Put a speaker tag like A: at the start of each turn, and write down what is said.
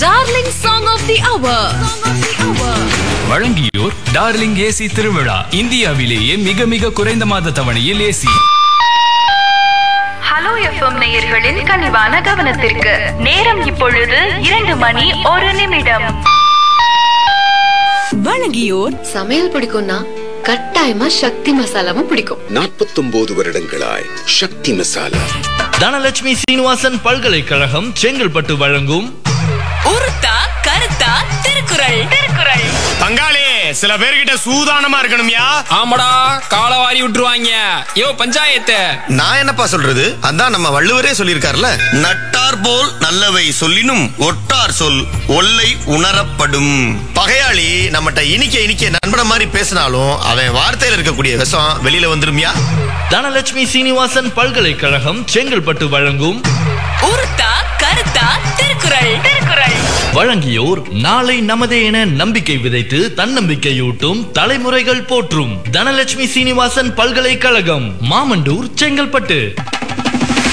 A: darling song of the hour
B: வழங்கியோர் Darling AC திருவிழா இந்தியாவிலேயே மிக மிக குறைந்த மாத தவணையில் ஏசி
C: ஹலோ எஃப்எம் நேயர்களின் கனிவான கவனத்திற்கு நேரம் இப்பொழுது இரண்டு மணி ஒரு நிமிடம்
A: வழங்கியோர்
D: சமையல் பிடிக்கும்னா கட்டாயமா சக்தி மசாலாவும் பிடிக்கும்
E: நாற்பத்தொன்பது வருடங்களாய் சக்தி மசாலா
F: தனலட்சுமி சீனிவாசன் பல்கலைக்கழகம் செங்கல்பட்டு வழங்கும்
A: உருத்தா கருத்தா திருக்குறள் திருக்குறள்
G: பங்காளி சில பேர்கிட்ட சூதானமா இருக்கணும்யா
H: ஆமாடா காலை வாரி விட்டுருவாங்க யோ பஞ்சாயத்து
I: நான் என்னப்பா சொல்றது அதான் நம்ம வள்ளுவரே சொல்லியிருக்காருல நட்டார் போல் நல்லவை சொல்லினும் ஒட்டார் சொல் ஒல்லை உணரப்படும் பகையாளி நம்மகிட்ட இனிக்க இனிக்க நண்பன மாதிரி பேசினாலும் அவன் வார்த்தையில இருக்கக்கூடிய விஷம் வெளியில வந்துருமியா
F: தனலட்சுமி சீனிவாசன் பல்கலைக்கழகம் செங்கல்பட்டு வழங்கும்
A: உருத்தா கருத்தா திருக்குறள் திருக்குறள்
F: வழங்கியோர் நாளை நமதே என நம்பிக்கை விதைத்து தன்னம்பிக்கையூட்டும் தலைமுறைகள் போற்றும் தனலட்சுமி சீனிவாசன் பல்கலைக்கழகம் மாமண்டூர் செங்கல்பட்டு